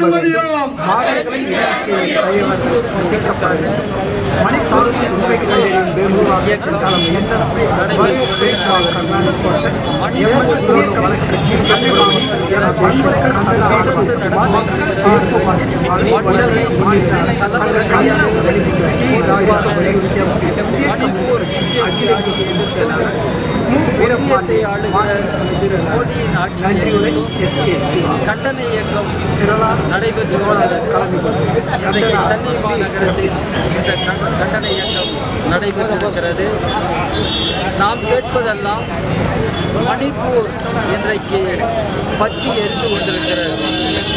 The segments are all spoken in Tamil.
திரும்ப வேண்டும் மாணவர்களை எஸ்எஸ்சி தலைவர்கள் கேட்கப்பட வேண்டும் மணித்தாழ்வு உண்மைக்கு கண்டறியும் வேலூராக சென்றாலும் என்ன பேட்டால் கண்ணாடி போட்ட எம்எஸ் இந்திய கம்யூனிஸ்ட் கட்சி சென்னை மாவட்டம் வன்முறை கண்டன மக்கள் தீர்ப்பு வழங்கலை மாநில தங்கள் சரியான வெளியிட்டு டி ராஜா மலேசியா இந்திய கம்யூனிஸ்ட் கட்சி அகில இந்திய பொதுச் செயலாளர் மு. வீரபாண்டி மோடியின் ஆட்சியை நன்றியுரை எஸ் கே சிவா கண்டன இயக்கம் கேரளா நடைபெற்று தோழர் கலந்து கொண்டு இன்றைக்கு சென்னை மாநகரத்தில் இந்த கண்ட- கண்டன இயக்கம் நடைபெற்றிருக்கிறது நாம் கேட்பதெல்லாம் மணிப்பூர் இன்றைக்கு பற்றி எரிந்து கொண்டிருக்கிறது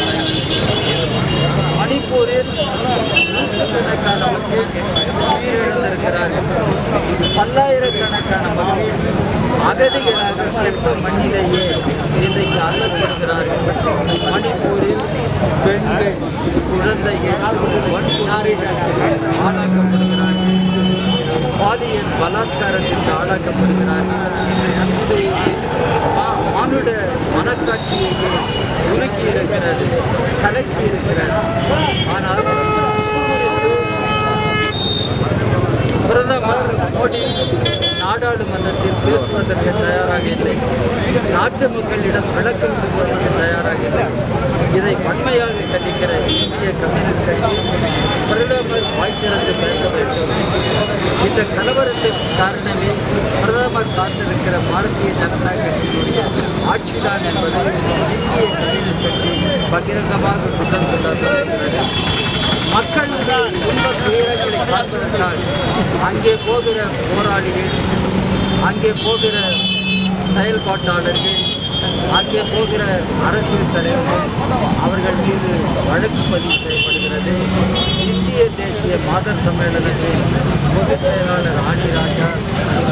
மணிப்பூரில் நூற்றுக்கணக்கான மக்கள் உயிரிழந்திருக்கிறார்கள் பல்லாயிரக்கணக்கான மக்கள் அகதிகளாக சொந்த மண்ணிலேயே இன்றைக்கு அல்லப்படுகிறார்கள் மணிப்பூரில் பெண்கள் குழந்தைகள் வன்முறைகளுக்கு ஆளாக்கப்படுகிறார்கள் பாலியல் பலாத்காரத்திற்கு ஆளாக்கப்படுகிறார்கள் இது மா- மானுட மனசாட்சியை உருக்கி இருக்கிறது கலக்கி இருக்கிறது ஆனால் பிரதமர் மோடி நாடாளுமன்றத்தில் பேசுவதற்கு தயாராக இல்லை நாட்டு மக்களிடம் விளக்கம் சொல்வதற்கு தயாராக இல்லை இதை வன்மையாக கண்டிக்கிற இந்திய கம்யூனிஸ்ட் கட்சி பிரதமர் வாய் திறந்து பேச வேண்டும் இந்த கலவரத்திற்கு காரணமே பிரதமர் சார்ந்திருக்கிற பாரதிய ஜனதா கட்சியினுடைய ஆட்சிதான் என்பதை இந்திய கம்யூனிஸ்ட் கட்சி பகிரங்கமாக குற்றம் கொண்டாடுகிறது மக்கள் துன்ப துயரங்களை காப்பதற்காக அங்கே போகிற போராளிகள் அங்கே போகிற செயல்பாட்டாளர்கள் அங்கே போகிற அரசியல் தலைவர்கள் அவர்கள் மீது வழக்கு பதிவு செய்யப்படுகிறது இந்திய தேசிய மாதர் சம்மேளனத்தில் பொதுச் செயலாளர் ஆணி ராஜா